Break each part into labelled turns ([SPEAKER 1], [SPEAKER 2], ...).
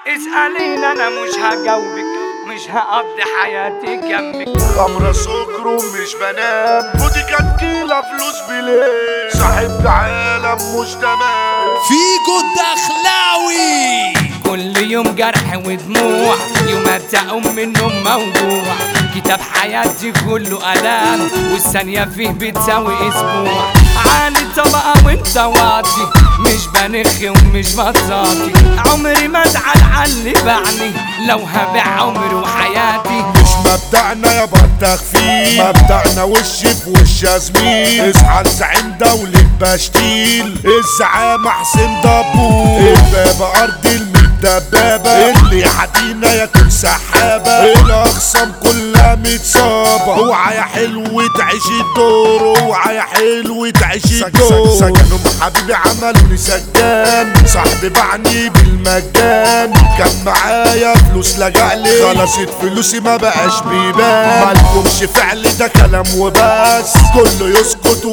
[SPEAKER 1] اسأليني انا مش هجاوبك مش هقضي حياتي جنبك
[SPEAKER 2] خمرة سكر ومش بنام ودي كانت كيلة فلوس بليه صاحب عالم مش تمام
[SPEAKER 3] فيجو الدخلاوي
[SPEAKER 1] كل يوم جرح ودموع يومات تقوم منهم موجوع كتاب حياتي كله ألام والثانية فيه بتساوي أسبوع عالي طبقة وانت واطي مش بنخ ومش بطاطي عمري ما ازعل على اللي باعني لو هبيع عمري وحياتي
[SPEAKER 2] مش مبدأنا يا بطخ فيه مبدأنا وش في وش يا زميل اصحى لزعيم دولة بشتيل الزعامة حسين دبور الباب أرض الميت دبابة اللي يعدينا ياكل سحابة الأخصام كلها متصابة اوعى يا حلو تعيش الدور اوعى يا حلو تعيش الدور سجنهم حبيبي عملوني سجان صاحبي باعني بالمجان كان معايا فلوس لجألي خلصت فلوسي ما بقاش بيبان مالكمش فعل ده كلام وبس كله يسكت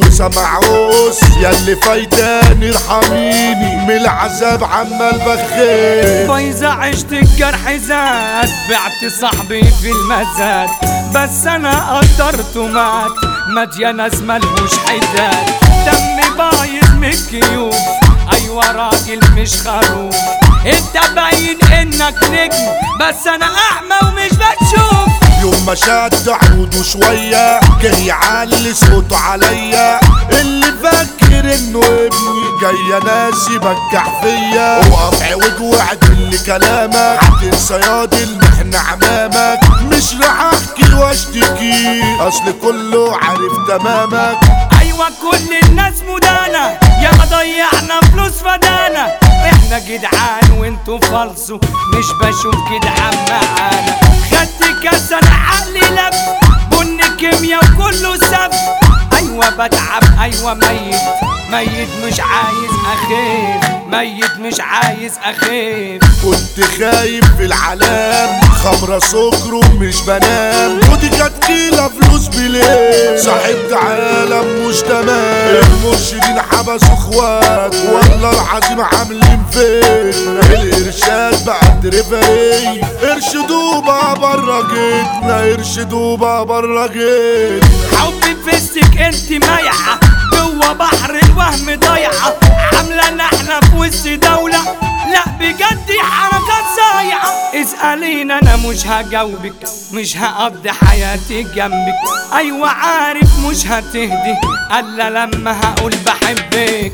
[SPEAKER 2] وسمعوس ياللي فايداني ارحميني من العذاب عمال بخير
[SPEAKER 1] بايظة عشت الجرح زاد بعت صاحبي في المزاد بس انا قدرته مات مات يا ناس ملهوش حداد دمي بايظ من الجيوب ايوه راجل مش خروف انت باين انك نجم بس انا اعمى ومش بتشوف
[SPEAKER 2] يوم ما شد عوده شوية جاي يعلي صوته عليا اللي فاكر انه ابني جاي ناس يبجح فيا وقطع وجوعد اللي كلامك هتنسى ياض المحنة عمامك مش راح احكي واشتكي اصل كله عارف تمامك
[SPEAKER 1] ايوه كل الناس مدانة يا ما ضيعنا فلوس فدانا احنا جدعان وانتوا فالصوا مش بشوف جدعان معانا خدت كاس انا عقلي لف بن كيميا وكله سف ايوه بتعب ايوه ميت ميت مش عايز اخيف ميت مش عايز اخيف
[SPEAKER 2] كنت خايف في العلام خمرة سكر ومش بنام ودي كانت كيلة فلوس بليه صاحبت عالم مش تمام المرشدين حبسوا اخوات والله العظيم عاملين فين الارشاد بعد ريفري ارشدوا بقى برا جيتنا ارشدوا بقى برا جيتنا
[SPEAKER 1] حبي فيستك انت مايعة جوا بحر الوهم ضايعة عاملة احنا في وسط دولة لا بجد حركات صايعة اسأليني انا مش هجاوبك مش هقضي حياتي جنبك ايوه عارف مش هتهدي الا لما هقول بحبك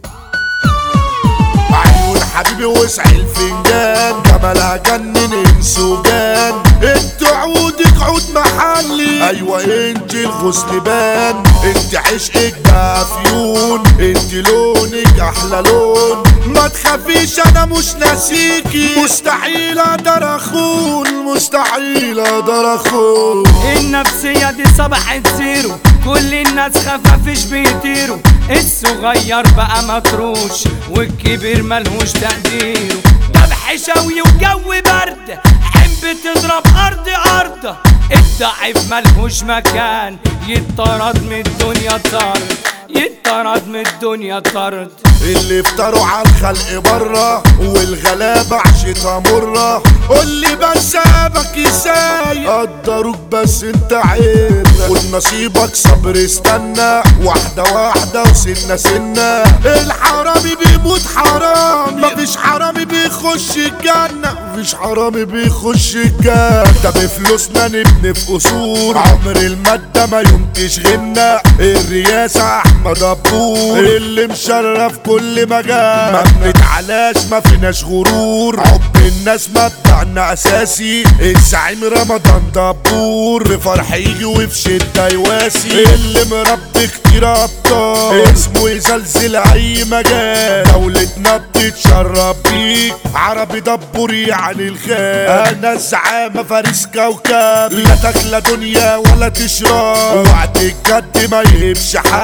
[SPEAKER 2] عيون حبيبي وسع الفنجان جمالها جنن انسوجان انت عودك عود محلي ايوه انت الغسل بان انت عشقك ده فيون انت لونك احلى لون ما تخافيش انا مش ناسيكي مستحيل اقدر اخون مستحيل اقدر اخون
[SPEAKER 1] النفسية دي صبحت زيرو كل الناس خفافش بيطيروا الصغير بقى مطروش والكبير ملهوش تقديره ذبح شوي وجو برد حب تضرب ارض ارض الضعيف ملهوش مكان يطرد من الدنيا طرد يطرد من الدنيا طرد
[SPEAKER 2] اللي افتروا على الخلق بره والغلابة عشتها مرة قولي بس ابك ازاي قدروك بس انت عيب خد نصيبك صبر استنى واحدة واحدة وسنة سنة الحرامي بيموت حرامي مفيش حرامي بيخش الجنة مفيش حرامي بيخش الجنة ده بفلوسنا نبني في قصور عمر المادة ما يوم تشغلنا الرئاسة احمد ابور اللي مشرف كل مجال ما بنتعلاش ما فيناش غرور حب الناس مبدأنا اساسي الزعيم رمضان دبور في فرح يجي وفي شدة يواسي اللي مربي كتير ابطال اسمه يزلزل اي مجال دولتنا بتتشرب بيك عربي دبور يعني الخير انا الزعامة فارس كوكب لا تاكل دنيا ولا تشرب وقت الجد ما يهبش حد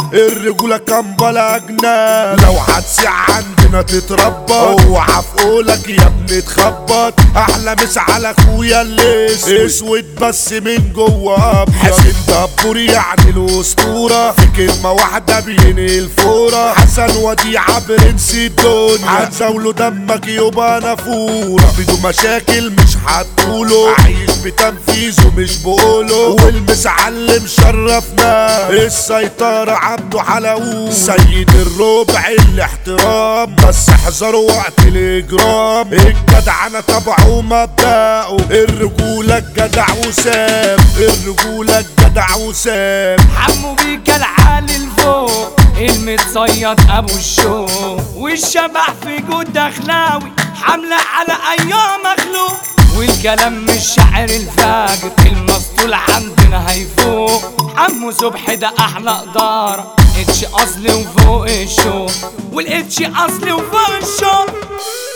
[SPEAKER 2] الرجولة كان بلا جنان لو هتسيع عندنا تتربط اوعى في قولك يا ابني تخبط احلى مس على اخويا اللي اسود اسود بس من جوه ابيض حسين دبور يعني الاسطورة في كلمة واحدة بينقل فورة حسن وديعة برنس الدنيا هتزاوله دمك يبقى نافورة بدون مشاكل مش هتقوله عايش بتنفيذه مش بقوله والمسعلم شرفنا السيطرة عبده حلاوه سيد الربع الاحترام بس احذروا وقت الاجرام الجدعنة تبعه مبدأه الرجولة الجدع وسام الرجولة الجدع وسام
[SPEAKER 1] حمو بيك العالي الفوق المتصيد ابو الشوق والشبح في جود اخلاوي حملة على ايام مخلوق والكلام مش شاعر الفاجر المسطول عندنا هيفوق عمو صبحي ده احلى قدارة اتش اصلي وفوق الشوق والاتش اصلي وفوق الشوق